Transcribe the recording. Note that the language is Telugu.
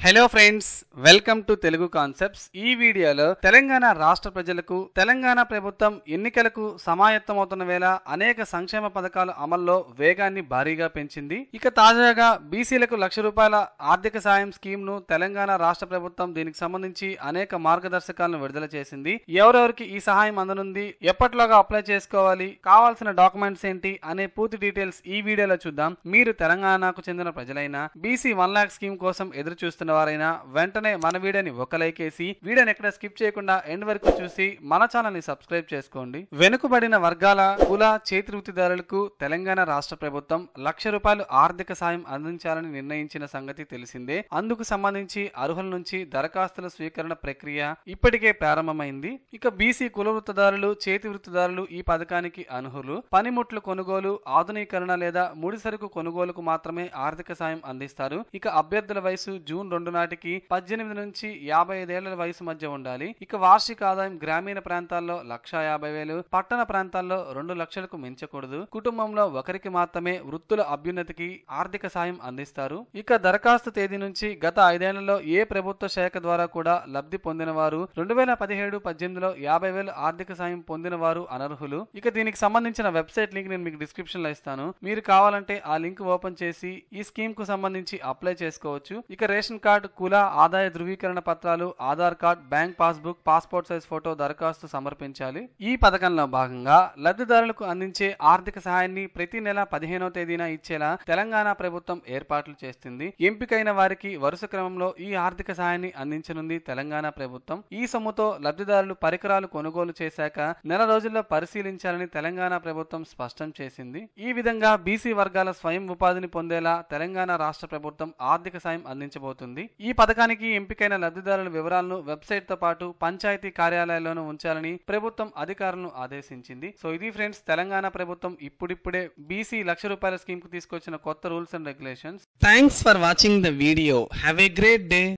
hello friends welcome to Telugu concepts ఈ వీడియోలో తెలంగాణ రాష్ట్ర ప్రజలకు తెలంగాణ ప్రభుత్వం ఎన్నికలకు సమాయత్తమవుతున్న వేళ అనేక సంక్షేమ పథకాల అమల్లో వేగాన్ని భారీగా పెంచింది ఇక తాజాగా బీసీలకు లక్ష రూపాయల ఆర్థిక సాయం స్కీమ్ ను తెలంగాణ రాష్ట్ర ప్రభుత్వం దీనికి సంబంధించి అనేక మార్గదర్శకాలను విడుదల చేసింది ఎవరెవరికి ఈ సహాయం అందనుంది ఎప్పటిలోగా అప్లై చేసుకోవాలి కావాల్సిన డాక్యుమెంట్స్ ఏంటి అనే పూర్తి డీటెయిల్స్ ఈ వీడియోలో చూద్దాం మీరు తెలంగాణకు చెందిన ప్రజలైనా బీసీ వన్ లాక్ స్కీమ్ కోసం ఎదురు చూస్తున్న వారైనా వెంటనే మన వీడియోని ఒక లైక్ వేసి వీడియోని ఎక్కడ స్కిప్ చేయకుండా ఎండ్ వరకు చూసి మన ఛానల్ ని సబ్స్క్రైబ్ చేసుకోండి వెనుకబడిన వర్గాల కుల చేతి వృత్తిదారులకు తెలంగాణ రాష్ట్ర ప్రభుత్వం లక్ష రూపాయలు ఆర్థిక సాయం అందించాలని నిర్ణయించిన సంగతి తెలిసిందే అందుకు సంబంధించి అర్హుల నుంచి దరఖాస్తుల స్వీకరణ ప్రక్రియ ఇప్పటికే ప్రారంభమైంది ఇక బీసీ కుల వృత్తిదారులు చేతి వృత్తిదారులు ఈ పథకానికి అనర్హులు పనిముట్లు కొనుగోలు ఆధునీకరణ లేదా ముడి సరుకు కొనుగోలుకు మాత్రమే ఆర్థిక సాయం అందిస్తారు ఇక అభ్యర్థుల వయసు జూన్ రెండు నాటికి పద్దెనిమిది నుంచి యాభై ఐదేళ్ల వయసు మధ్య ఉండాలి ఇక వార్షిక ఆదాయం గ్రామీణ ప్రాంతాల్లో లక్ష యాభై వేలు పట్టణ ప్రాంతాల్లో రెండు లక్షలకు మించకూడదు కుటుంబంలో ఒకరికి మాత్రమే వృత్తుల అభ్యున్నతికి ఆర్థిక సాయం అందిస్తారు ఇక దరఖాస్తు తేదీ నుంచి గత ఐదేళ్లలో ఏ ప్రభుత్వ శాఖ ద్వారా కూడా లబ్ధి పొందిన వారు రెండు వేల పదిహేడు పద్దెనిమిదిలో యాభై వేలు ఆర్థిక సాయం పొందిన వారు అనర్హులు ఇక దీనికి సంబంధించిన వెబ్సైట్ లింక్ నేను మీకు డిస్క్రిప్షన్ లో ఇస్తాను మీరు కావాలంటే ఆ లింక్ ఓపెన్ చేసి ఈ స్కీమ్ కు సంబంధించి అప్లై చేసుకోవచ్చు ఇక రేషన్ కార్డు కుల ఆదాయ ధృవీకరణ పత్రాలు Aadhaar card bank passbook passport size photo దరఖాస్తు సమర్పించాలి ఈ పథకంలో భాగంగా లబ్ధిదారులకు అందించే ఆర్థిక సహాయాన్ని ప్రతి నెల పదిహేనవ తేదీన ఇచ్చేలా తెలంగాణ ప్రభుత్వం ఏర్పాట్లు చేస్తుంది ఎంపికైన వారికి వరుస క్రమంలో ఈ ఆర్థిక సహాయాన్ని అందించనుంది తెలంగాణ ప్రభుత్వం ఈ సొమ్ముతో లబ్ధిదారులు పరికరాలు కొనుగోలు చేశాక నెల రోజుల్లో పరిశీలించాలని తెలంగాణ ప్రభుత్వం స్పష్టం చేసింది ఈ విధంగా బీసీ వర్గాల స్వయం ఉపాధిని పొందేలా తెలంగాణ రాష్ట్ర ప్రభుత్వం ఆర్థిక సాయం అందించబోతుంది ఈ పథకానికి ఎంపికైన లబ్ధిదారుల వివరాలను వెబ్సైట్ తో పాటు పంచాయతీ కార్యాలయాల్లోనూ ఉంచాలని ప్రభుత్వం అధికారులను ఆదేశించింది సో ఇది ఫ్రెండ్స్ తెలంగాణ ప్రభుత్వం ఇప్పుడిప్పుడే బీసీ లక్ష రూపాయల స్కీమ్ కు తీసుకొచ్చిన కొత్త rules and regulations thanks for watching the video have a great day